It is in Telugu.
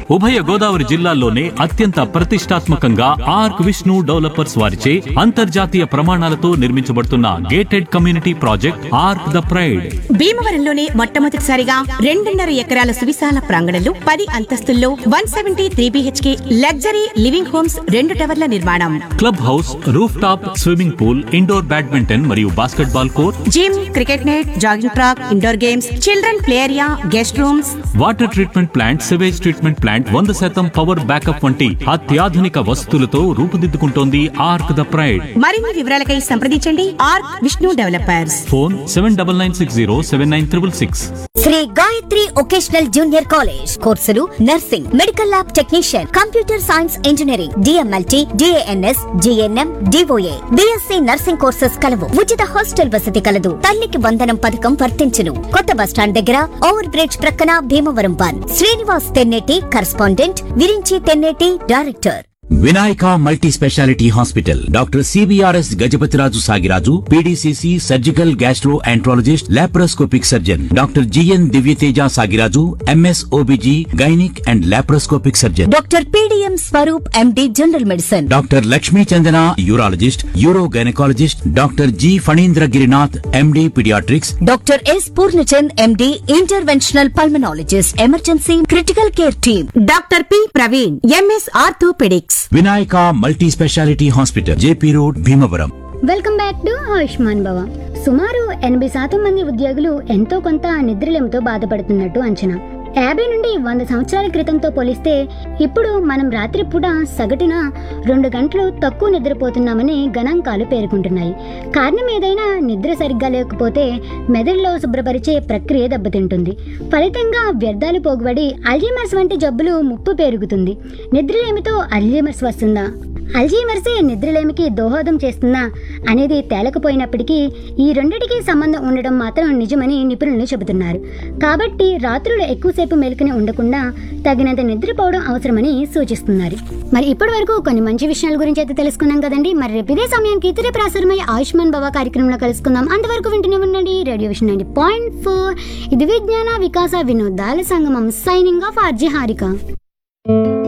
ఉభయ గోదావరి జిల్లాల్లోనే అత్యంత ప్రతిష్టాత్మకంగా ఆర్క్ విష్ణు డెవలపర్స్ వారిచే అంతర్జాతీయ ప్రమాణాలతో నిర్మించబడుతున్న gated community project Ark the Pride భీమవరంలోనే మొట్టమొదటిసారిగా రెండున్నర ఎకరాల సువిశాల ప్రాంగణంలో పది అంతస్తుల్లో one seventy three BHK luxury living homes రెండు టవర్ల నిర్మాణం club house roof top swimming pool indoor badminton మరియు basketball court gym cricket net jogging track indoor games children play area guest rooms water treatment plant sewage treatment plant వంద శాతం పవర్ బ్యాకప్ వంటి అత్యాధునిక వసతులతో రూపుదిద్దుకుంటోంది ఆర్క్ ద ప్రైడ్ మరిన్ని వివరాలకై సంప్రదించండి Ark Vishnu developers phone seven double nine six zero seven nine triple six Sri Gayatri vocational junior college కోర్సులు nursing medical lab technician computer science engineering DMLT DNS GNM DOA BSc nursing courses కలవు ఉచిత హాస్టల్ వసతి కలదు తల్లికి వందనం పథకం వర్తించును కొత్త బస్టాండ్ దగ్గర ఓవర్ బ్రిడ్జ్ ప్రక్కన Bhimavaram one Srinivas Tenneti correspondent Virinchi Tenneti director Vinayaka multi speciality hospital doctor CBRS Gajapathiraju Sagiraju PDCC surgical gastroenterologist laparoscopic surgeon doctor GN Divyateja Sagiraju MS OBG gynaec and laparoscopic surgeon doctor PDM Swaroop MD general medicine doctor Lakshmi Chandana urologist uro gynaecologist doctor G Phanindra Girinath MD paediatrics doctor S Purnachand MD interventional pulmonologist emergency critical care team doctor P Praveen MS orthopaedics Vinayaka multi speciality hospital JP road Bhimavaram welcome back to Ayushman Bhava సుమారు ఎనభై శాతం మంది ఉద్యోగులు ఎంతో కొంత నిద్రలేమితో బాధపడుతున్నట్టు అంచనా యాభై నుండి వంద సంవత్సరాల క్రితంతో పోలిస్తే ఇప్పుడు మనం రాత్రిపూట సగటున రెండు గంటలు తక్కువ నిద్రపోతున్నామని గణాంకాలు పేర్కొంటున్నాయి కారణం ఏదైనా నిద్ర సరిగ్గా లేకపోతే మెదడులో శుభ్రపరిచే ప్రక్రియ దెబ్బతింటుంది ఫలితంగా వ్యర్థాలు పోగుబడి అల్జీమర్స్ వంటి జబ్బులు ముప్పు పెరుగుతుంది నిద్రలేమితో అల్జీమర్స్ వస్తుందా అల్జీమర్సే నిద్రలేమికి దోహదం చేస్తుందా అనేది తేలకపోయినప్పటికీ ఈ రెండిటికి సంబంధం ఉండడం మాత్రం నిజమని నిపుణులు చెబుతున్నారు కాబట్టి రాత్రులు ఎక్కువసేపు మేలుకుని ఉండకుండా తగినంత నిద్రపోవడం అవసరమని సూచిస్తున్నారు మరి ఇప్పటి వరకు కొన్ని మంచి విషయాల గురించి అయితే తెలుసుకున్నాం కదండి మరి రేపు ఇదే సమయానికి ఇతర ప్రసారమై ఆయుష్మాన్ భవ కార్యక్రమంలో కలుసుకుందాం అంతవరకు వింటూనే ఉండండి radio vision ninety point four ఇది విజ్ఞాన వికాస వినోదాల సంగమం సైనింగ్ ఆఫ్ ఆర్జీ హారిక